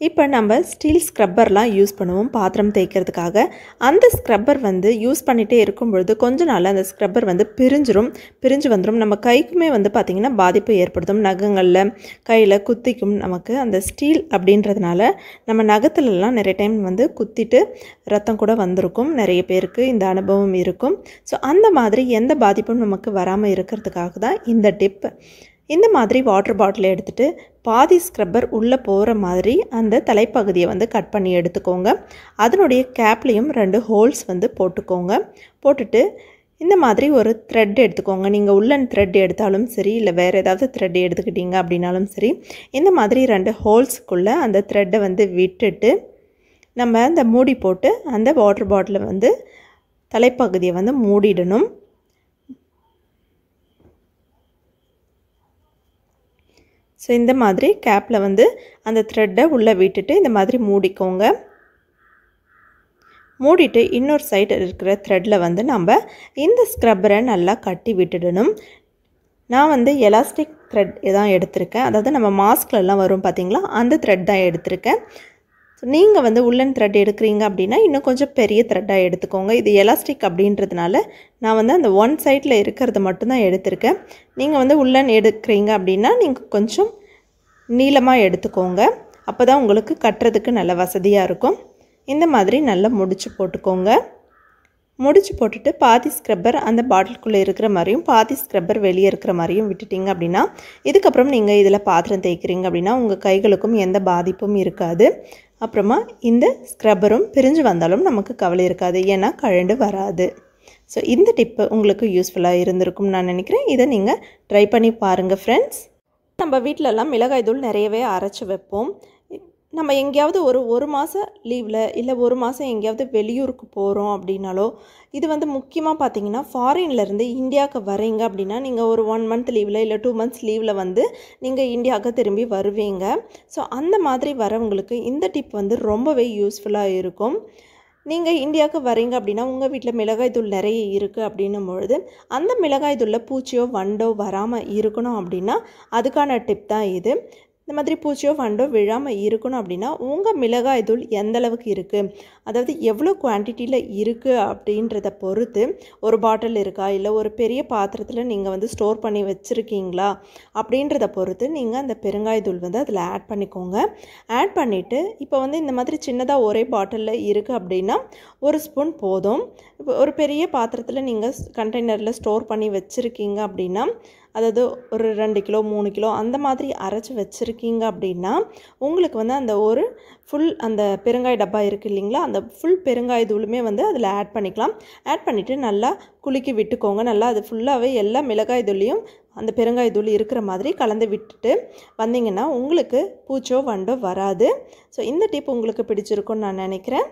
இப்போ நம்ம steel ஸ்க்ரப்பர்லாம் use பண்ணுவோம் பாத்திரம் தேய்க்கிறதுக்காக அந்த ஸ்க்ரப்பர் வந்து யூஸ் பண்ணிகிட்டே இருக்கும் பொழுது கொஞ்ச நாள் அந்த ஸ்க்ரப்பர் வந்து பிரிஞ்சிரும் பிரிஞ்சு வந்துடும் நம்ம கைக்குமே வந்து பார்த்திங்கன்னா பாதிப்பு ஏற்படுத்தும் நகங்களில் கையில் குத்திக்கும் நமக்கு அந்த ஸ்டீல் அப்படின்றதுனால நம்ம நகத்துலலாம் நிறைய டைம் வந்து குத்திட்டு ரத்தம் கூட வந்திருக்கும் நிறைய பேருக்கு இந்த அனுபவம் இருக்கும் ஸோ அந்த மாதிரி எந்த பாதிப்பும் நமக்கு வராமல் இருக்கிறதுக்காக தான் இந்த டிப் இந்த மாதிரி வாட்டர் பாட்டில் எடுத்துகிட்டு பாதி ஸ்க்ரப்பர் உள்ளே போகிற மாதிரி அந்த தலைப்பகுதியை வந்து கட் பண்ணி எடுத்துக்கோங்க அதனுடைய கேப்லேயும் ரெண்டு ஹோல்ஸ் வந்து போட்டுக்கோங்க போட்டுட்டு இந்த மாதிரி ஒரு த்ரெட் எடுத்துக்கோங்க நீங்கள் உள்ளன் த்ரெட் எடுத்தாலும் சரி இல்லை வேறு ஏதாவது த்ரெட் எடுத்துக்கிட்டீங்க அப்படின்னாலும் சரி இந்த மாதிரி ரெண்டு ஹோல்ஸுக்குள்ளே அந்த த்ரெட்டை வந்து விட்டுட்டு நம்ம அந்த மூடி போட்டு அந்த வாட்டர் பாட்டிலை வந்து தலைப்பகுதியை வந்து மூடிடணும் ஸோ இந்த மாதிரி கேப்பில் வந்து அந்த த்ரெட்டை உள்ளே விட்டுட்டு இந்த மாதிரி மூடிக்கோங்க மூடிட்டு இன்னொரு சைடு இருக்கிற த்ரெட்டில் வந்து நம்ம இந்த ஸ்க்ரப்பரை நல்லா கட்டி விட்டுடணும் நான் வந்து எலாஸ்டிக் த்ரெட் தான் எடுத்திருக்கேன் அதாவது நம்ம மாஸ்க்லலாம் வரும் பார்த்திங்களா அந்த த்ரெட் தான் எடுத்திருக்கேன் நீங்கள் வந்து உள்ளன் த்ரெட் எடுக்கிறீங்க அப்படின்னா இன்னும் கொஞ்சம் பெரிய த்ரெட்டாக எடுத்துக்கோங்க இது எலாஸ்டிக் அப்படின்றதுனால நான் வந்து அந்த ஒன் சைடில் இருக்கிறது மட்டும்தான் எடுத்திருக்கேன் நீங்கள் வந்து உள்ளன் எடுக்கிறீங்க அப்படின்னா நீங்கள் கொஞ்சம் நீளமாக எடுத்துக்கோங்க அப்போ தான் உங்களுக்கு கட்டுறதுக்கு நல்ல வசதியாக இருக்கும் இந்த மாதிரி நல்லா முடிச்சு போட்டுக்கோங்க முடிச்சு போட்டுட்டு பாதி ஸ்க்ரப்பர் அந்த பாட்டிலுக்குள்ளே இருக்கிற மாதிரியும் பாதி ஸ்க்ரப்பர் வெளியே இருக்கிற மாதிரியும் விட்டுட்டிங்க அப்படின்னா இதுக்கப்புறம் நீங்கள் இதில் பாத்திரம் தேய்க்கிறீங்க அப்படின்னா உங்கள் கைகளுக்கும் எந்த பாதிப்பும் இருக்காது அப்புறமா இந்த ஸ்க்ரப்பரும் பிரிஞ்சு வந்தாலும் நமக்கு கவலை இருக்காது ஏன்னா கழண்டு வராது ஸோ இந்த டிப்பு உங்களுக்கு யூஸ்ஃபுல்லாக இருந்திருக்கும் நான் நினைக்கிறேன் இதை நீங்கள் ட்ரை பண்ணி பாருங்கள் ஃப்ரெண்ட்ஸ் நம்ம வீட்டிலலாம் மிளகாய் தூள் நிறையவே அரைச்சி வைப்போம் நம்ம எங்கேயாவது ஒரு ஒரு மாதம் லீவில் இல்லை ஒரு மாதம் எங்கேயாவது வெளியூருக்கு போகிறோம் அப்படின்னாலோ இது வந்து முக்கியமாக பார்த்தீங்கன்னா ஃபாரின்லேருந்து இந்தியாவுக்கு வரீங்க அப்படின்னா நீங்கள் ஒரு ஒன் மந்த் லீவில் இல்லை டூ மந்த்ஸ் லீவில் வந்து நீங்கள் இந்தியாவுக்கு திரும்பி வருவீங்க ஸோ அந்த மாதிரி வரவங்களுக்கு இந்த டிப் வந்து ரொம்பவே யூஸ்ஃபுல்லாக இருக்கும் நீங்கள் இந்தியாவுக்கு வரீங்க அப்படின்னா உங்கள் வீட்டில் மிளகாய் தூள் நிறைய இருக்குது அப்படின்னும் பொழுது அந்த மிளகாய் தூளில் பூச்சியோ வண்டோ வராமல் இருக்கணும் அப்படின்னா அதுக்கான டிப் தான் இது இந்த மாதிரி பூச்சியோ வண்டோ விழாமல் இருக்கணும் அப்படின்னா உங்கள் மிளகாய் தூள் எந்த அளவுக்கு இருக்குது அதாவது எவ்வளோ குவான்டிட்டியில் இருக்குது அப்படின்றத பொறுத்து ஒரு பாட்டில் இருக்கா இல்லை ஒரு பெரிய பாத்திரத்தில் நீங்கள் வந்து ஸ்டோர் பண்ணி வச்சுருக்கீங்களா அப்படின்றத பொறுத்து நீங்கள் அந்த பெருங்காய தூள் வந்து அதில் ஆட் பண்ணிக்கோங்க ஆட் பண்ணிவிட்டு இப்போ வந்து இந்த மாதிரி சின்னதாக ஒரே பாட்டிலில் இருக்குது அப்படின்னா ஒரு ஸ்பூன் போதும் இப்போ ஒரு பெரிய பாத்திரத்தில் நீங்கள் கண்டெய்னரில் ஸ்டோர் பண்ணி வச்சுருக்கீங்க அப்படின்னா அதாவது ஒரு ரெண்டு கிலோ மூணு கிலோ அந்த மாதிரி அரைச்சி வச்சுருக்கீங்க அப்படின்னா உங்களுக்கு வந்து அந்த ஒரு ஃபுல் அந்த பெருங்காய டப்பா இருக்குது இல்லைங்களா அந்த ஃபுல் பெருங்காய தூளுமே வந்து அதில் ஆட் பண்ணிக்கலாம் ஆட் பண்ணிவிட்டு நல்லா குலுக்கி விட்டுக்கோங்க நல்லா அது ஃபுல்லாகவே எல்லா மிளகாய் தூளையும் அந்த பெருங்காய தூள் இருக்கிற மாதிரி கலந்து விட்டுட்டு வந்தீங்கன்னா உங்களுக்கு பூச்சோ வண்டோ வராது ஸோ இந்த டிப் உங்களுக்கு பிடிச்சிருக்குன்னு நான் நினைக்கிறேன்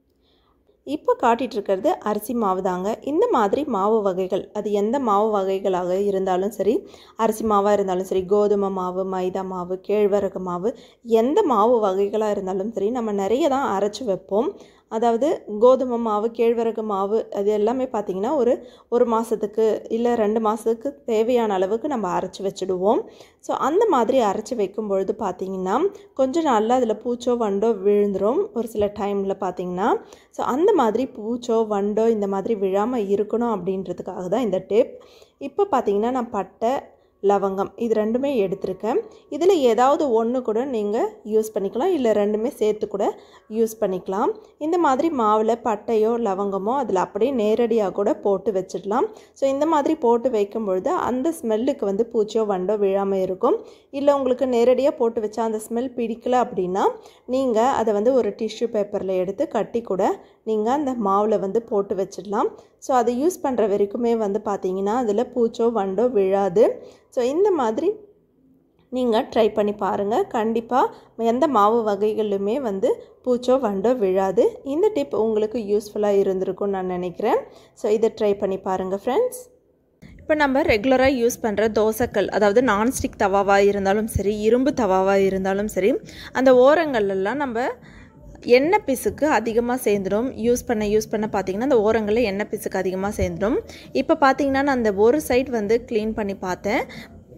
இப்போ காட்டிகிட்ருக்கிறது அரிசி மாவு தாங்க இந்த மாதிரி மாவு வகைகள் அது எந்த மாவு வகைகளாக இருந்தாலும் சரி அரிசி மாவாக இருந்தாலும் சரி கோதுமை மாவு மைதா மாவு கேழ்வரகு மாவு எந்த மாவு வகைகளாக இருந்தாலும் சரி நம்ம நிறைய தான் அரைச்சி வைப்போம் அதாவது கோதுமை மாவு கேழ்வரகு மாவு அது எல்லாமே பார்த்திங்கன்னா ஒரு ஒரு மாதத்துக்கு இல்லை ரெண்டு மாதத்துக்கு தேவையான அளவுக்கு நம்ம அரைச்சி வச்சுடுவோம் ஸோ அந்த மாதிரி அரைச்சி வைக்கும் பொழுது பார்த்திங்கன்னா கொஞ்சம் நாளில் அதில் பூச்சோ வண்டோ விழுந்துடும் ஒரு சில டைமில் பார்த்திங்கன்னா ஸோ அந்த மாதிரி பூச்சோ வண்டோ இந்த மாதிரி விழாமல் இருக்கணும் அப்படின்றதுக்காக தான் இந்த டிப் இப்போ பார்த்திங்கன்னா நான் பட்டை லவங்கம் இது ரெண்டுமே எடுத்திருக்கேன் இதில் ஏதாவது ஒன்று கூட நீங்கள் யூஸ் பண்ணிக்கலாம் இல்லை ரெண்டுமே சேர்த்து கூட யூஸ் பண்ணிக்கலாம் இந்த மாதிரி மாவில் பட்டையோ லவங்கமோ அதில் அப்படியே நேரடியாக கூட போட்டு வச்சிடலாம் ஸோ இந்த மாதிரி போட்டு வைக்கும் பொழுது அந்த ஸ்மெல்லுக்கு வந்து பூச்சியோ வண்டோ விழாமல் இருக்கும் இல்லை உங்களுக்கு நேரடியாக போட்டு வச்சா அந்த ஸ்மெல் பிடிக்கல அப்படின்னா நீங்கள் அதை வந்து ஒரு டிஷ்யூ பேப்பரில் எடுத்து கட்டி கூட நீங்கள் அந்த மாவில் வந்து போட்டு வச்சிடலாம் ஸோ அதை யூஸ் பண்ணுற வரைக்குமே வந்து பார்த்தீங்கன்னா அதில் பூச்சோ வண்டோ விழாது ஸோ இந்த மாதிரி நீங்கள் ட்ரை பண்ணி பாருங்கள் கண்டிப்பாக எந்த மாவு வகைகளிலுமே வந்து பூச்சோ வண்டோ விழாது இந்த டிப் உங்களுக்கு யூஸ்ஃபுல்லாக இருந்திருக்கும்னு நான் நினைக்கிறேன் ஸோ இதை ட்ரை பண்ணி பாருங்கள் ஃப்ரெண்ட்ஸ் இப்போ நம்ம ரெகுலராக யூஸ் பண்ணுற தோசைக்கல் அதாவது நான்ஸ்டிக் தவாவாக இருந்தாலும் சரி இரும்பு தவாவாக இருந்தாலும் சரி அந்த ஓரங்கள்லாம் நம்ம எண்ணெய் பிசுக்கு அதிகமாக சேர்ந்துடும் யூஸ் பண்ண யூஸ் பண்ண பார்த்தீங்கன்னா அந்த ஓரங்களில் எண்ணெய் பிசுக்கு அதிகமாக சேர்ந்துடும் இப்போ பார்த்தீங்கன்னா நான் அந்த ஒரு சைட் வந்து க்ளீன் பண்ணி பார்த்தேன்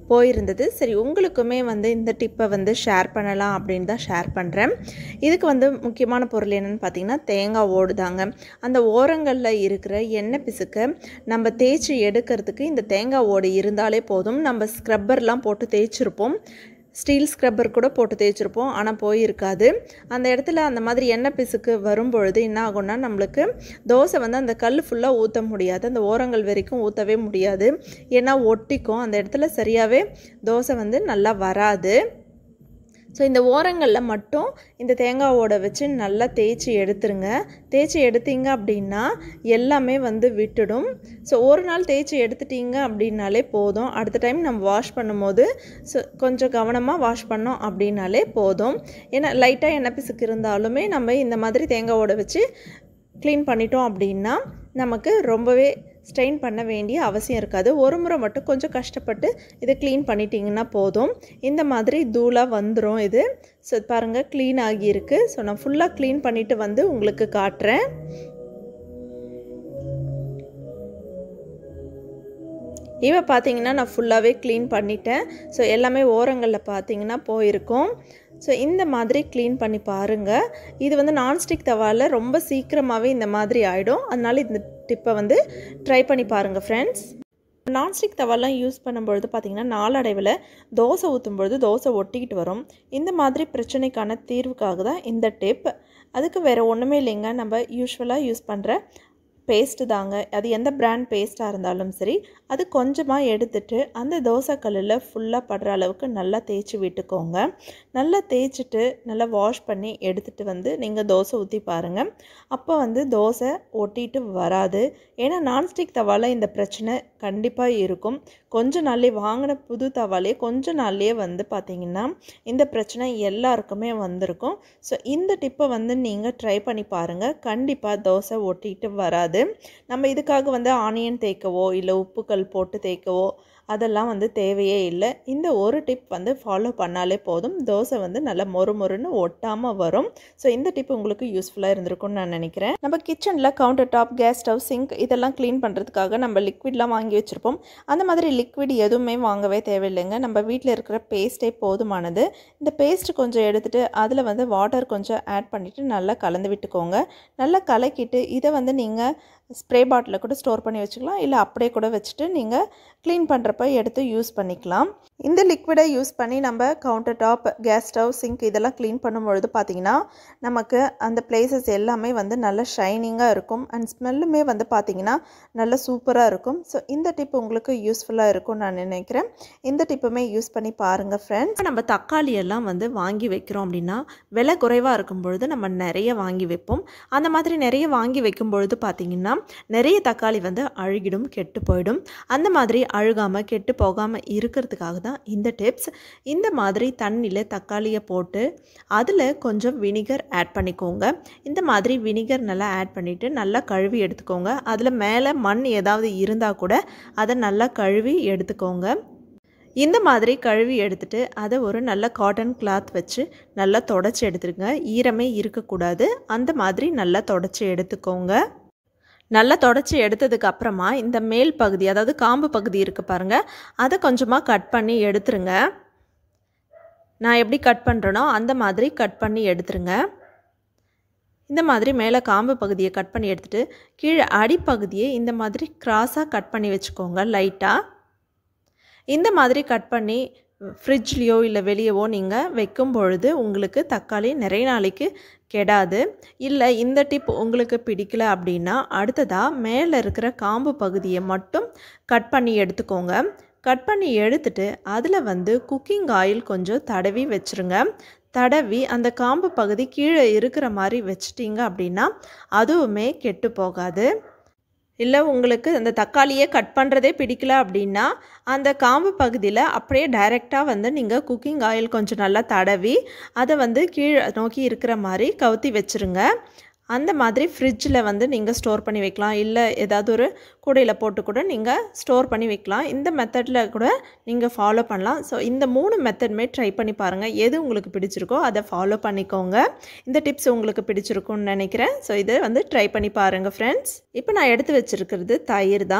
போயிருந்தது சரி உங்களுக்குமே வந்து இந்த டிப்பை வந்து ஷேர் பண்ணலாம் அப்படின்னு தான் ஷேர் பண்ணுறேன் இதுக்கு வந்து முக்கியமான பொருள் என்னென்னு பார்த்தீங்கன்னா தேங்காய் ஓடு தாங்க அந்த ஓரங்களில் இருக்கிற எண்ணெய் பிசுக்க நம்ம தேய்ச்சி எடுக்கிறதுக்கு இந்த தேங்காய் ஓடு இருந்தாலே போதும் நம்ம ஸ்க்ரப்பர்லாம் போட்டு தேய்ச்சிருப்போம் ஸ்டீல் ஸ்க்ரப்பர் கூட போட்டு தேய்ச்சிருப்போம் ஆனால் போயிருக்காது அந்த இடத்துல அந்த மாதிரி எண்ணெய் பிசுக்கு வரும்பொழுது என்ன ஆகும்னா நம்மளுக்கு தோசை வந்து அந்த கல் ஃபுல்லாக ஊற்ற முடியாது அந்த ஓரங்கள் வரைக்கும் ஊற்றவே முடியாது ஏன்னா ஒட்டிக்கும் அந்த இடத்துல சரியாகவே தோசை வந்து நல்லா வராது ஸோ இந்த ஓரங்களில் மட்டும் இந்த தேங்காவோட வச்சு நல்லா தேய்ச்சி எடுத்துருங்க தேய்ச்சி எடுத்தீங்க அப்படின்னா எல்லாமே வந்து விட்டுடும் ஸோ ஒரு நாள் தேய்ச்சி எடுத்துட்டீங்க அப்படின்னாலே போதும் அடுத்த டைம் நம்ம வாஷ் பண்ணும்போது ஸோ கொஞ்சம் கவனமாக வாஷ் பண்ணோம் அப்படின்னாலே போதும் ஏன்னா லைட்டாக எண்ணெய் பிசுக்கு இருந்தாலுமே நம்ம இந்த மாதிரி தேங்காவோட வச்சு க்ளீன் பண்ணிட்டோம் அப்படின்னா நமக்கு ரொம்பவே ஸ்ட்ரெயின் பண்ண வேண்டிய அவசியம் இருக்காது ஒரு முறை மட்டும் கொஞ்சம் கஷ்டப்பட்டு இதை க்ளீன் பண்ணிட்டீங்கன்னா போதும் இந்த மாதிரி தூளாக வந்துடும் இது ஸோ பாருங்கள் க்ளீன் ஆகியிருக்கு ஸோ நான் ஃபுல்லாக க்ளீன் பண்ணிவிட்டு வந்து உங்களுக்கு காட்டுறேன் இவை பார்த்தீங்கன்னா நான் ஃபுல்லாகவே க்ளீன் பண்ணிட்டேன் ஸோ எல்லாமே ஓரங்களில் பார்த்தீங்கன்னா போயிருக்கும் ஸோ இந்த மாதிரி க்ளீன் பண்ணி பாருங்கள் இது வந்து நான்ஸ்டிக் தவாவில் ரொம்ப சீக்கிரமாகவே இந்த மாதிரி ஆகிடும் அதனால இந்த டிப்பை வந்து ட்ரை பண்ணி பாருங்கள் ஃப்ரெண்ட்ஸ் நான்ஸ்டிக் தவாலாம் யூஸ் பண்ணும்பொழுது பார்த்திங்கன்னா நாளடைவில் தோசை ஊற்றும் பொழுது தோசை ஒட்டிக்கிட்டு வரும் இந்த மாதிரி பிரச்சனைக்கான தீர்வுக்காக தான் இந்த டிப் அதுக்கு வேறு ஒன்றுமே இல்லைங்க நம்ம யூஸ்வலாக யூஸ் பண்ணுற பேஸ்ட்டு தாங்க அது எந்த பிராண்ட் பேஸ்ட்டாக இருந்தாலும் சரி அது கொஞ்சமாக எடுத்துட்டு அந்த தோசைக்கல்லில் ஃபுல்லாக படுற அளவுக்கு நல்லா தேய்ச்சி விட்டுக்கோங்க நல்லா தேய்ச்சிட்டு நல்லா வாஷ் பண்ணி எடுத்துகிட்டு வந்து நீங்கள் தோசை ஊற்றி பாருங்கள் அப்போ வந்து தோசை ஒட்டிட்டு வராது ஏன்னா நான்ஸ்டிக் தவாவில் இந்த பிரச்சனை கண்டிப்பாக இருக்கும் கொஞ்ச நாள்லேயே வாங்கின புது தவாலே கொஞ்ச நாள்லேயே வந்து பார்த்திங்கன்னா இந்த பிரச்சனை எல்லாருக்குமே வந்திருக்கும் ஸோ இந்த டிப்பை வந்து நீங்கள் ட்ரை பண்ணி பாருங்கள் கண்டிப்பாக தோசை ஒட்டிட்டு வராது நம்ம இதுக்காக வந்து ஆனியன் தேய்க்கவோ இல்லை உப்புக்கல் போட்டு தேய்க்கவோ அதெல்லாம் வந்து தேவையே இல்லை இந்த ஒரு டிப் வந்து ஃபாலோ பண்ணாலே போதும் தோசை வந்து நல்லா மொறு மொறுன்னு ஒட்டாமல் வரும் ஸோ இந்த டிப் உங்களுக்கு யூஸ்ஃபுல்லாக இருந்திருக்கும்னு நான் நினைக்கிறேன் நம்ம கிச்சனில் counter top gas stove sink இதெல்லாம் க்ளீன் பண்ணுறதுக்காக நம்ம லிக்விட்லாம் வாங்கி வச்சுருப்போம் அந்த மாதிரி லிக்விட் எதுவுமே வாங்கவே தேவையில்லைங்க நம்ம வீட்டில் இருக்கிற பேஸ்ட்டே போதுமானது இந்த பேஸ்ட் கொஞ்சம் எடுத்துகிட்டு அதில் வந்து வாட்டர் கொஞ்சம் ஆட் பண்ணிவிட்டு நல்லா கலந்து விட்டுக்கோங்க நல்லா கலக்கிட்டு இதை வந்து நீங்கள் ஸ்ப்ரே பாட்டிலில் கூட ஸ்டோர் பண்ணி வச்சுக்கலாம் இல்லை அப்படியே கூட வச்சுட்டு நீங்கள் க்ளீன் பண்ணுறப்ப எடுத்து யூஸ் பண்ணிக்கலாம் இந்த லிக்விடை யூஸ் பண்ணி நம்ம counter top gas stove sink இதெல்லாம் க்ளீன் பண்ணும்பொழுது பார்த்திங்கன்னா நமக்கு அந்த பிளேசஸ் எல்லாமே வந்து நல்ல ஷைனிங்காக இருக்கும் அண்ட் ஸ்மெல்லுமே வந்து பார்த்திங்கன்னா நல்ல சூப்பராக இருக்கும் ஸோ இந்த டிப் உங்களுக்கு யூஸ்ஃபுல்லாக இருக்கும்னு நான் நினைக்கிறேன் இந்த டிப்புமே யூஸ் பண்ணி பாருங்கள் ஃப்ரெண்ட்ஸ் நம்ம தக்காளி எல்லாம் வந்து வாங்கி வைக்கிறோம் அப்படின்னா விலை குறைவாக இருக்கும் பொழுது நம்ம நிறைய வாங்கி வைப்போம் அந்த மாதிரி நிறைய வாங்கி வைக்கும் பொழுது பார்த்திங்கன்னா நிறைய தக்காளி வந்து அழுகிடும் கெட்டு போயிடும் அந்த மாதிரி அழுகாமல் கெட்டு போகாமல் இருக்கிறதுக்காக தான் இந்த டிப்ஸ் இந்த மாதிரி தண்ணியில் தக்காளியை போட்டு அதில் கொஞ்சம் வினிகர் ஆட் பண்ணிக்கோங்க இந்த மாதிரி வினிகர் நல்லா ஆட் பண்ணிவிட்டு நல்லா கழுவி எடுத்துக்கோங்க அதில் மேலே மண் ஏதாவது இருந்தால் கூட அதை நல்லா கழுவி எடுத்துக்கோங்க இந்த மாதிரி கழுவி எடுத்துட்டு அதை ஒரு நல்ல காட்டன் கிளாத் வச்சு நல்லா தொடச்சி எடுத்துருங்க ஈரமே இருக்கக்கூடாது அந்த மாதிரி நல்லா தொடச்சி எடுத்துக்கோங்க நல்லா தொடச்சி எடுத்ததுக்கு அப்புறமா இந்த மேல் பகுதி அதாவது காம்பு பகுதி இருக்குது பாருங்கள் அதை கொஞ்சமாக கட் பண்ணி எடுத்துருங்க நான் எப்படி கட் பண்ணுறேனோ அந்த மாதிரி கட் பண்ணி எடுத்துருங்க இந்த மாதிரி மேலே காம்பு பகுதியை கட் பண்ணி எடுத்துகிட்டு கீழே அடிப்பகுதியை இந்த மாதிரி கிராஸாக கட் பண்ணி வச்சுக்கோங்க லைட்டாக இந்த மாதிரி கட் பண்ணி ஃப்ரிட்ஜ்லேயோ இல்லை வெளியவோ நீங்கள் வைக்கும் பொழுது உங்களுக்கு தக்காளி நிறைய நாளைக்கு கெடாது இல்லை இந்த டிப் உங்களுக்கு பிடிக்கல அப்படின்னா அடுத்ததாக மேலே இருக்கிற காம்பு பகுதியை மட்டும் கட் பண்ணி எடுத்துக்கோங்க கட் பண்ணி எடுத்துட்டு அதில் வந்து குக்கிங் ஆயில் கொஞ்சம் தடவி வச்சுருங்க தடவி அந்த காம்பு பகுதி கீழே இருக்கிற மாதிரி வச்சிட்டிங்க அப்படின்னா அதுவுமே கெட்டு போகாது இல்லை உங்களுக்கு அந்த தக்காளியே கட் பண்ணுறதே பிடிக்கல அப்படின்னா அந்த காம்பு பகுதியில் அப்படியே டைரெக்டாக வந்து நீங்கள் குக்கிங் ஆயில் கொஞ்சம் நல்லா தடவி அதை வந்து கீழே நோக்கி இருக்கிற மாதிரி கவுத்தி வச்சுருங்க அந்த மாதிரி ஃப்ரிட்ஜில் வந்து நீங்கள் ஸ்டோர் பண்ணி வைக்கலாம் இல்லை ஏதாவது ஒரு கூடையில் போட்டு கூட நீங்கள் ஸ்டோர் பண்ணி வைக்கலாம் இந்த மெத்தடில் கூட நீங்கள் ஃபாலோ பண்ணலாம் ஸோ இந்த மூணு மெத்தடுமே ட்ரை பண்ணி பாருங்கள் எது உங்களுக்கு பிடிச்சிருக்கோ அதை ஃபாலோ பண்ணிக்கோங்க இந்த டிப்ஸ் உங்களுக்கு பிடிச்சிருக்கும்னு நினைக்கிறேன் ஸோ இதை வந்து ட்ரை பண்ணி பாருங்கள் ஃப்ரெண்ட்ஸ் இப்போ நான் எடுத்து வச்சுருக்கிறது தயிர் தான்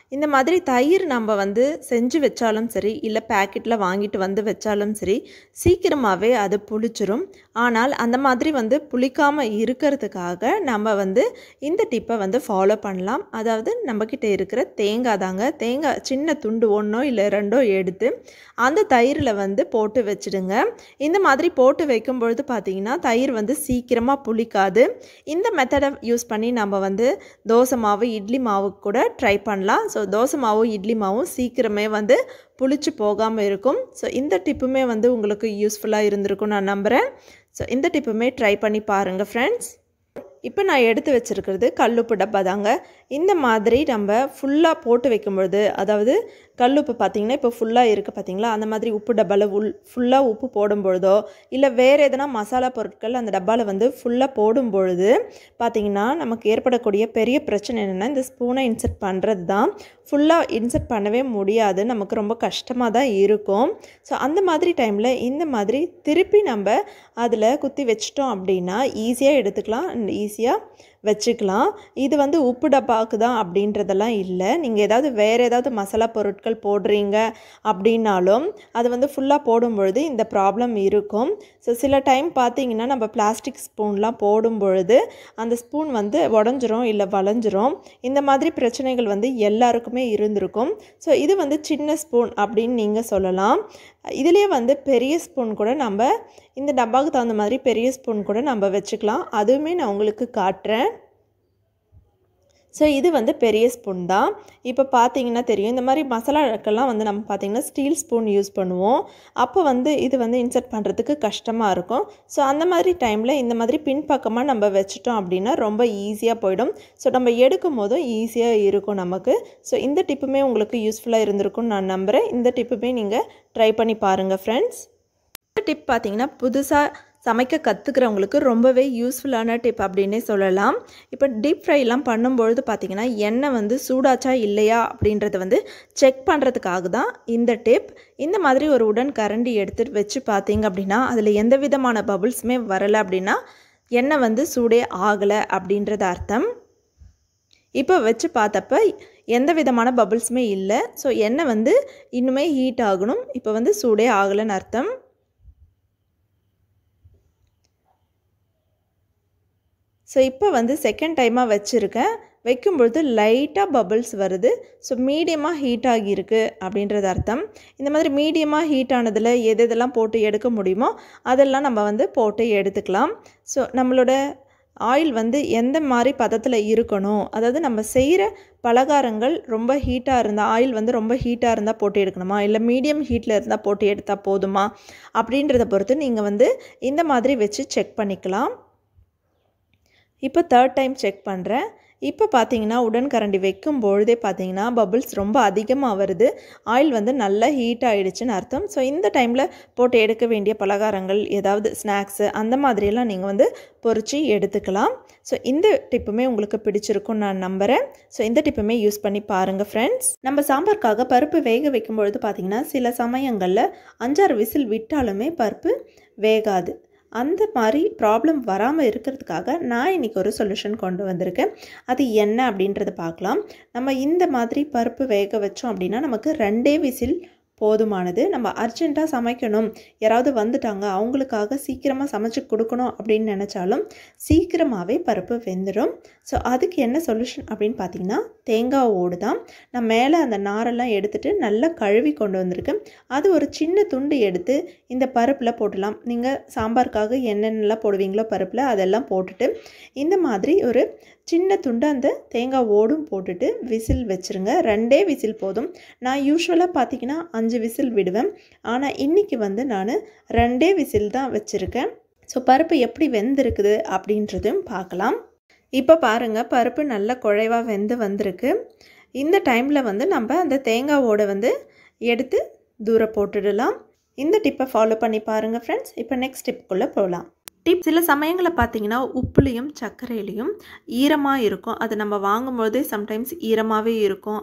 இந்த மாதிரி தயிர் நம்ம வந்து செஞ்சு வச்சாலும் சரி இல்லை பேக்கெட்டில் வாங்கிட்டு வந்து வச்சாலும் சரி சீக்கிரமாகவே அது புளிச்சிரும் ஆனால் அந்த மாதிரி வந்து புளிக்காமல் இருக்கிறதுக்காக நம்ம வந்து இந்த டிப்பை வந்து ஃபாலோ பண்ணலாம் அதாவது நம்மக்கிட்ட இருக்கிற தேங்காய் தாங்க தேங்காய் சின்ன துண்டு ஒன்றோ இல்லை ரெண்டோ எடுத்து அந்த தயிரில் வந்து போட்டு வச்சுடுங்க இந்த மாதிரி போட்டு வைக்கும் பொழுது பார்த்திங்கன்னா தயிர் வந்து சீக்கிரமாக புளிக்காது இந்த மெத்தடை யூஸ் பண்ணி நம்ம வந்து தோசை மாவு இட்லி மாவு கூட ட்ரை பண்ணலாம் ஸோ தோசை மாவும் இட்லி மாவும் சீக்கிரமே வந்து புளிச்சு போகாமல் இருக்கும் ஸோ இந்த டிப்புமே வந்து உங்களுக்கு யூஸ்ஃபுல்லாக இருந்திருக்கும் நான் நம்புகிறேன் ஸோ இந்த டிப்புமே ட்ரை பண்ணி பாருங்கள் ஃப்ரெண்ட்ஸ் இப்போ நான் எடுத்து வச்சுருக்கிறது கல்லுப்பு டப்பா தாங்க இந்த மாதிரி நம்ம ஃபுல்லாக போட்டு வைக்கும்பொழுது அதாவது கல்லுப்பு பார்த்திங்கன்னா இப்போ ஃபுல்லாக இருக்குது பார்த்தீங்களா அந்த மாதிரி உப்பு டப்பாவில் உள் ஃபுல்லாக உப்பு போடும் பொழுதோ இல்லை வேறு எதனா மசாலா பொருட்கள் அந்த டப்பாவில் வந்து ஃபுல்லாக போடும் பொழுது பார்த்திங்கன்னா நமக்கு ஏற்படக்கூடிய பெரிய பிரச்சனை என்னென்னா இந்த ஸ்பூனை இன்சர்ட் பண்ணுறது தான் ஃபுல்லாக இன்சர்ட் பண்ணவே முடியாது நமக்கு ரொம்ப கஷ்டமாக தான் இருக்கும் ஸோ அந்த மாதிரி டைமில் இந்த மாதிரி திருப்பி நம்ம அதில் குத்தி வச்சிட்டோம் அப்படின்னா ஈஸியாக எடுத்துக்கலாம் அண்ட் ஈஸியாக வச்சுக்கலாம் இது வந்து உப்பு டப்பாவுக்கு தான் அப்படின்றதெல்லாம் இல்லை நீங்கள் ஏதாவது வேறு ஏதாவது மசாலா பொருட்கள் போடுறீங்க அப்படின்னாலும் அது வந்து ஃபுல்லாக போடும் பொழுது இந்த ப்ராப்ளம் இருக்கும் ஸோ சில டைம் பார்த்தீங்கன்னா நம்ம பிளாஸ்டிக் ஸ்பூன்லாம் போடும் பொழுது அந்த ஸ்பூன் வந்து உடஞ்சிரும் இல்லை வளைஞ்சிரும் இந்த மாதிரி பிரச்சனைகள் வந்து எல்லாருக்குமே இருந்திருக்கும் ஸோ இது வந்து சின்ன ஸ்பூன் அப்படின்னு நீங்கள் சொல்லலாம் இதிலே வந்து பெரிய ஸ்பூன் கூட நம்ம இந்த டப்பாவுக்கு தகுந்த மாதிரி பெரிய ஸ்பூன் கூட நம்ம வச்சுக்கலாம் அதுவுமே நான் உங்களுக்கு காட்டுறேன் ஸோ இது வந்து பெரிய ஸ்பூன் தான் இப்போ பார்த்தீங்கன்னா தெரியும் இந்த மாதிரி மசாலாக்கெல்லாம் வந்து நம்ம பார்த்திங்கன்னா ஸ்டீல் ஸ்பூன் யூஸ் பண்ணுவோம் அப்போ வந்து இது வந்து இன்சர்ட் பண்ணுறதுக்கு கஷ்டமாக இருக்கும் ஸோ அந்த மாதிரி டைமில் இந்த மாதிரி பின்பக்கமாக நம்ம வச்சுட்டோம் அப்படின்னா ரொம்ப ஈஸியாக போயிடும் ஸோ நம்ம எடுக்கும் போதும் ஈஸியாக இருக்கும் நமக்கு ஸோ இந்த டிப்புமே உங்களுக்கு யூஸ்ஃபுல்லாக இருந்திருக்கும்னு நான் நம்புகிறேன் இந்த டிப்புமே நீங்கள் ட்ரை பண்ணி பாருங்கள் ஃப்ரெண்ட்ஸ் இந்த டிப் பார்த்தீங்கன்னா புதுசாக சமைக்க கற்றுக்கிறவங்களுக்கு ரொம்பவே யூஸ்ஃபுல்லான டிப் அப்படின்னே சொல்லலாம் இப்போ டீப் ஃப்ரைலாம் பண்ணும்பொழுது பார்த்திங்கன்னா எண்ணெய் வந்து சூடாச்சா இல்லையா அப்படின்றத வந்து செக் பண்ணுறதுக்காக தான் இந்த டிப் இந்த மாதிரி ஒரு உடன் கரண்டி எடுத்துகிட்டு வச்சு பார்த்தீங்க அப்படின்னா அதில் எந்த விதமான பபுள்ஸுமே வரலை அப்படின்னா எண்ணெய் வந்து சூடே ஆகலை அப்படின்றது அர்த்தம் இப்போ வச்சு பார்த்தப்ப எந்த விதமான பபுள்ஸுமே இல்லை ஸோ எண்ணெய் வந்து இன்னுமே ஹீட் ஆகணும் இப்போ வந்து சூடே ஆகலைன்னு அர்த்தம் ஸோ இப்போ வந்து செகண்ட் டைமாக வச்சுருக்கேன் வைக்கும்பொழுது லைட்டாக பபிள்ஸ் வருது ஸோ மீடியமாக ஹீட் ஆகியிருக்கு அப்படின்றது அர்த்தம் இந்த மாதிரி மீடியமாக ஹீட் ஆனதில் எது எதெல்லாம் போட்டு எடுக்க முடியுமோ அதெல்லாம் நம்ம வந்து போட்டு எடுத்துக்கலாம் ஸோ நம்மளோட ஆயில் வந்து எந்த மாதிரி பதத்தில் இருக்கணும் அதாவது நம்ம செய்கிற பலகாரங்கள் ரொம்ப ஹீட்டாக இருந்தால் ஆயில் வந்து ரொம்ப ஹீட்டாக இருந்தால் போட்டு எடுக்கணுமா இல்லை மீடியம் ஹீட்டில் இருந்தால் போட்டு எடுத்தால் போதுமா அப்படின்றத பொறுத்து நீங்கள் வந்து இந்த மாதிரி வச்சு செக் பண்ணிக்கலாம் இப்போ தேர்ட் டைம் செக் பண்ணுறேன் இப்போ பார்த்தீங்கன்னா உடன் கரண்டி வைக்கும் பொழுதே பார்த்தீங்கன்னா பபுள்ஸ் ரொம்ப அதிகமாக வருது ஆயில் வந்து நல்லா ஹீட் ஆகிடுச்சுன்னு அர்த்தம் ஸோ இந்த டைமில் போட்டு எடுக்க வேண்டிய பலகாரங்கள் ஏதாவது ஸ்நாக்ஸு அந்த மாதிரியெல்லாம் நீங்கள் வந்து பொறிச்சு எடுத்துக்கலாம் ஸோ இந்த டிப்புமே உங்களுக்கு பிடிச்சிருக்கும்னு நான் நம்புகிறேன் ஸோ இந்த டிப்புமே யூஸ் பண்ணி பாருங்கள் ஃப்ரெண்ட்ஸ் நம்ம சாம்பாருக்காக பருப்பு வேக வைக்கும் பொழுது பார்த்திங்கன்னா சில சமயங்களில் அஞ்சாறு விசில் விட்டாலுமே பருப்பு வேகாது அந்த மாதிரி ப்ராப்ளம் வராமல் இருக்கிறதுக்காக நான் இன்றைக்கி ஒரு சொல்யூஷன் கொண்டு வந்திருக்கேன் அது என்ன அப்படின்றத பார்க்கலாம் நம்ம இந்த மாதிரி பருப்பு வேக வச்சோம் அப்படின்னா நமக்கு ரெண்டே விசில் போதுமானது நம்ம அர்ஜெண்ட்டாக சமைக்கணும் யாராவது வந்துட்டாங்க அவங்களுக்காக சீக்கிரமாக சமைச்சு கொடுக்கணும் அப்படின்னு நினச்சாலும் சீக்கிரமாகவே பருப்பு வெந்துடும் ஸோ அதுக்கு என்ன சொல்யூஷன் அப்படின்னு பார்த்தீங்கன்னா தேங்காய் ஓடு தான் நான் மேலே அந்த நாரெல்லாம் எடுத்துகிட்டு நல்லா கழுவி கொண்டு வந்திருக்கேன் அது ஒரு சின்ன துண்டு எடுத்து இந்த பருப்பில் போடலாம் நீங்கள் சாம்பாருக்காக என்னென்னலாம் போடுவீங்களோ பருப்பில் அதெல்லாம் போட்டுட்டு இந்த மாதிரி ஒரு சின்ன துண்டு அந்த தேங்காய் ஓடும் போட்டுட்டு விசில் வச்சுருங்க ரெண்டே விசில் போதும் நான் யூஸ்வலாக பார்த்தீங்கன்னா அஞ்சு விசில் விடுவேன் ஆனால் இன்றைக்கி வந்து நான் ரெண்டே விசில் தான் வச்சுருக்கேன் ஸோ பருப்பு எப்படி வெந்திருக்குது அப்படின்றதும் பார்க்கலாம் இப்போ பாருங்கள் பருப்பு நல்லா குழைவாக வெந்து வந்திருக்கு இந்த டைமில் வந்து நம்ம அந்த தேங்காவோட வந்து எடுத்து தூர போட்டுடலாம் இந்த டிப்பை ஃபாலோ பண்ணி பாருங்கள் ஃப்ரெண்ட்ஸ் இப்போ நெக்ஸ்ட் டிப்புக்குள்ளே போகலாம் டிப் சில சமயங்களில் பார்த்தீங்கன்னா உப்புலேயும் சர்க்கரையிலையும் ஈரமாக இருக்கும் அது நம்ம வாங்கும்போதே சம்டைம்ஸ் ஈரமாகவே இருக்கும்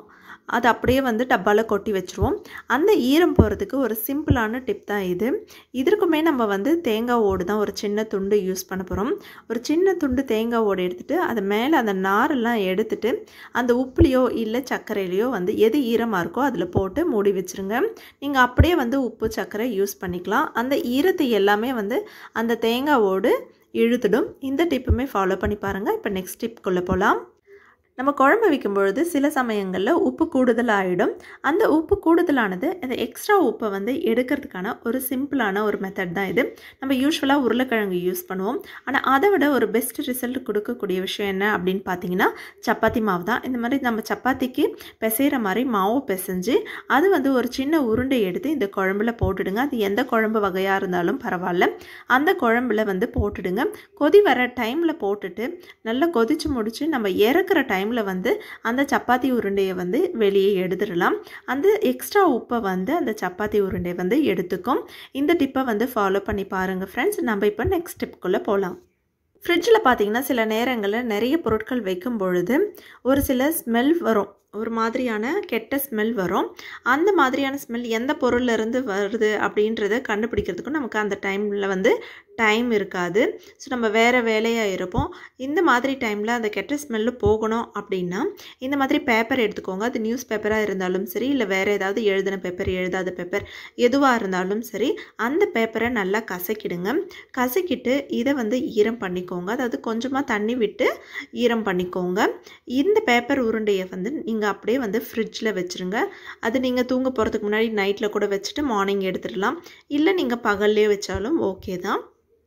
அது அப்படியே வந்து டப்பாவில் கொட்டி வச்சுருவோம் அந்த ஈரம் போகிறதுக்கு ஒரு சிம்பிளான டிப் தான் இது இதற்குமே நம்ம வந்து தேங்காய் ஓடு தான் ஒரு சின்ன துண்டு யூஸ் பண்ண போகிறோம் ஒரு சின்ன துண்டு தேங்காய் ஓடு எடுத்துகிட்டு அது மேலே அந்த நாரெல்லாம் எடுத்துட்டு அந்த உப்புலேயோ இல்லை சர்க்கரையிலையோ வந்து எது ஈரமாக இருக்கோ அதில் போட்டு மூடி வச்சுருங்க நீங்கள் அப்படியே வந்து உப்பு சர்க்கரை யூஸ் பண்ணிக்கலாம் அந்த ஈரத்தை எல்லாமே வந்து அந்த தேங்காய் ஓடு இழுத்துடும் இந்த டிப்புமே ஃபாலோ பண்ணி பாருங்கள் இப்போ நெக்ஸ்ட் டிப்புக்குள்ளே போகலாம் நம்ம குழம்பு வைக்கும் பொழுது சில சமயங்களில் உப்பு கூடுதல் ஆகிடும் அந்த உப்பு கூடுதலானது அந்த எக்ஸ்ட்ரா உப்பை வந்து எடுக்கிறதுக்கான ஒரு சிம்பிளான ஒரு மெத்தட் தான் இது நம்ம யூஸ்வலாக உருளைக்கிழங்கு யூஸ் பண்ணுவோம் ஆனால் அதை விட ஒரு பெஸ்ட் ரிசல்ட் கொடுக்கக்கூடிய விஷயம் என்ன அப்படின்னு பார்த்தீங்கன்னா சப்பாத்தி மாவு தான் இந்த மாதிரி நம்ம சப்பாத்திக்கு பிசைகிற மாதிரி மாவு பிசைஞ்சு அது வந்து ஒரு சின்ன உருண்டை எடுத்து இந்த குழம்புல போட்டுடுங்க அது எந்த குழம்பு வகையாக இருந்தாலும் பரவாயில்ல அந்த குழம்புல வந்து போட்டுடுங்க கொதி வர டைமில் போட்டுட்டு நல்லா கொதிச்சு முடிச்சு நம்ம இறக்குற டைம் டைமில் வந்து அந்த சப்பாத்தி உருண்டையை வந்து வெளியே எடுத்துடலாம் அந்த எக்ஸ்ட்ரா உப்பை வந்து அந்த சப்பாத்தி உருண்டை வந்து எடுத்துக்கும் இந்த டிப்பை வந்து ஃபாலோ பண்ணி பாருங்கள் ஃப்ரெண்ட்ஸ் நம்ம இப்போ நெக்ஸ்ட் டிப்புக்குள்ளே போகலாம் ஃப்ரிட்ஜில் பார்த்தீங்கன்னா சில நேரங்களில் நிறைய பொருட்கள் வைக்கும் பொழுது ஒரு சில ஸ்மெல் வரும் ஒரு மாதிரியான கெட்ட ஸ்மெல் வரும் அந்த மாதிரியான ஸ்மெல் எந்த பொருள்லேருந்து வருது அப்படின்றத கண்டுபிடிக்கிறதுக்கும் நமக்கு அந்த டைமில் வந்து டைம் இருக்காது ஸோ நம்ம வேறு வேலையாக இருப்போம் இந்த மாதிரி டைமில் அந்த கெட்ட ஸ்மெல்லு போகணும் அப்படின்னா இந்த மாதிரி பேப்பர் எடுத்துக்கோங்க அது நியூஸ் பேப்பராக இருந்தாலும் சரி இல்லை வேறு ஏதாவது எழுதின பேப்பர் எழுதாத பேப்பர் எதுவாக இருந்தாலும் சரி அந்த பேப்பரை நல்லா கசக்கிடுங்க கசக்கிட்டு இதை வந்து ஈரம் பண்ணிக்கோங்க அதாவது கொஞ்சமாக தண்ணி விட்டு ஈரம் பண்ணிக்கோங்க இந்த பேப்பர் உருண்டையை வந்து நீங்கள் அப்படியே வந்து ஃப்ரிட்ஜில் வச்சுருங்க அது நீங்கள் தூங்க போகிறதுக்கு முன்னாடி நைட்டில் கூட வச்சுட்டு மார்னிங் எடுத்துடலாம் இல்லை நீங்கள் பகல்லே வச்சாலும் ஓகே தான்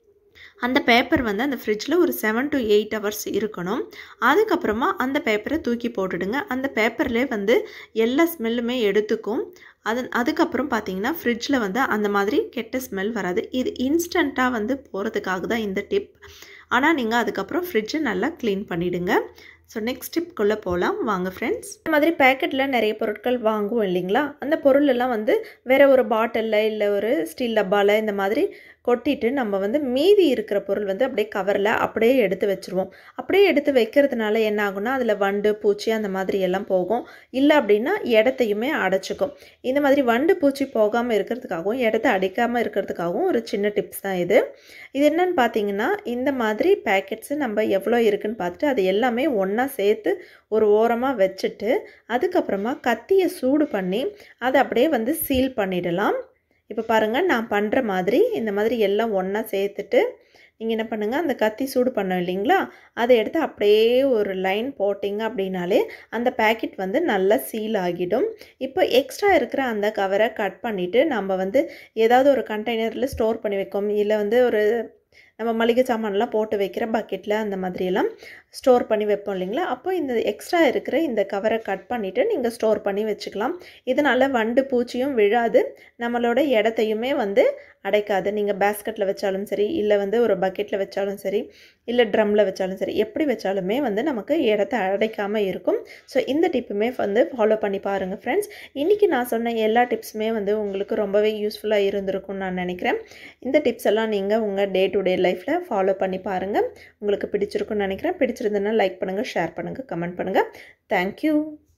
அந்த பேப்பர் வந்து அந்த ஃப்ரிட்ஜில் ஒரு செவன் டு எயிட் ஹவர்ஸ் இருக்கணும் அதுக்கப்புறமா அந்த பேப்பரை தூக்கி போட்டுடுங்க அந்த பேப்பர்லேயே வந்து எல்லா ஸ்மெல்லுமே எடுத்துக்கும் அது அதுக்கப்புறம் பார்த்தீங்கன்னா ஃப்ரிட்ஜில் வந்து அந்த மாதிரி கெட்ட ஸ்மெல் வராது இது இன்ஸ்டண்ட்டாக வந்து போகிறதுக்காக தான் இந்த டிப் ஆனால் நீங்கள் அதுக்கப்புறம் ஃப்ரிட்ஜை நல்லா க்ளீன் பண்ணிவிடுங்க ஸோ நெக்ஸ்ட் டிப்குள்ளே போகலாம் வாங்க ஃப்ரெண்ட்ஸ் இந்த மாதிரி பேக்கெட்டில் நிறைய பொருட்கள் வாங்குவோம் இல்லைங்களா அந்த பொருள் எல்லாம் வந்து வேறு ஒரு பாட்டிலில் இல்லை ஒரு ஸ்டீல் டப்பாவில் இந்த மாதிரி கொட்டிட்டு நம்ம வந்து மீதி இருக்கிற பொருள் வந்து அப்படியே கவரில் அப்படியே எடுத்து வச்சுருவோம் அப்படியே எடுத்து வைக்கிறதுனால என்ன ஆகும்னா அதில் வண்டு பூச்சி அந்த மாதிரி எல்லாம் போகும் இல்லை அப்படின்னா இடத்தையுமே அடைச்சிக்கும் இந்த மாதிரி வண்டு பூச்சி போகாமல் இருக்கிறதுக்காகவும் இடத்த அடிக்காமல் இருக்கிறதுக்காகவும் ஒரு சின்ன டிப்ஸ் தான் இது இது என்னன்னு பார்த்தீங்கன்னா இந்த மாதிரி பேக்கெட்ஸு நம்ம எவ்வளோ இருக்குன்னு பார்த்துட்டு அது எல்லாமே ஒன்றா சேர்த்து ஒரு ஓரமாக வச்சுட்டு அதுக்கப்புறமா கத்தியை சூடு பண்ணி அதை அப்படியே வந்து சீல் பண்ணிடலாம் இப்போ பாருங்கள் நான் பண்ணுற மாதிரி இந்த மாதிரி எல்லாம் ஒன்றா சேர்த்துட்டு நீங்கள் என்ன பண்ணுங்கள் அந்த கத்தி சூடு பண்ணோம் இல்லைங்களா அதை எடுத்து அப்படியே ஒரு லைன் போட்டிங்க அப்படின்னாலே அந்த பேக்கெட் வந்து நல்லா சீல் ஆகிடும் இப்போ எக்ஸ்ட்ரா இருக்கிற அந்த கவரை கட் பண்ணிவிட்டு நம்ம வந்து ஏதாவது ஒரு கண்டெய்னரில் ஸ்டோர் பண்ணி வைக்கோம் இல்லை வந்து ஒரு நம்ம மளிகை சாமான்லாம் போட்டு வைக்கிற பக்கெட்டில் அந்த மாதிரியெல்லாம் ஸ்டோர் பண்ணி வைப்போம் இல்லைங்களா அப்போ இந்த எக்ஸ்ட்ரா இருக்கிற இந்த கவரை கட் பண்ணிவிட்டு நீங்கள் ஸ்டோர் பண்ணி வச்சுக்கலாம் இதனால் வண்டு பூச்சியும் விழாது நம்மளோட இடத்தையுமே வந்து அடைக்காது நீங்கள் பேஸ்கெட்டில் வச்சாலும் சரி இல்லை வந்து ஒரு பக்கெட்டில் வச்சாலும் சரி இல்லை ட்ரம்மில் வச்சாலும் சரி எப்படி வச்சாலுமே வந்து நமக்கு இடத்த அடைக்காமல் இருக்கும் ஸோ இந்த டிப்புமே வந்து ஃபாலோ பண்ணி பாருங்கள் ஃப்ரெண்ட்ஸ் இன்றைக்கி நான் சொன்ன எல்லா டிப்ஸுமே வந்து உங்களுக்கு ரொம்பவே யூஸ்ஃபுல்லாக இருந்திருக்கும்னு நான் நினைக்கிறேன் இந்த டிப்ஸ் எல்லாம் நீங்கள் உங்கள் டே டு டே லைஃப்பில் ஃபாலோ பண்ணி பாருங்கள் உங்களுக்கு பிடிச்சிருக்குன்னு நினைக்கிறேன் பிடிச்சிருந்ததுன்னா லைக் பண்ணுங்கள் ஷேர் பண்ணுங்கள் கமெண்ட் பண்ணுங்கள் தேங்க்யூ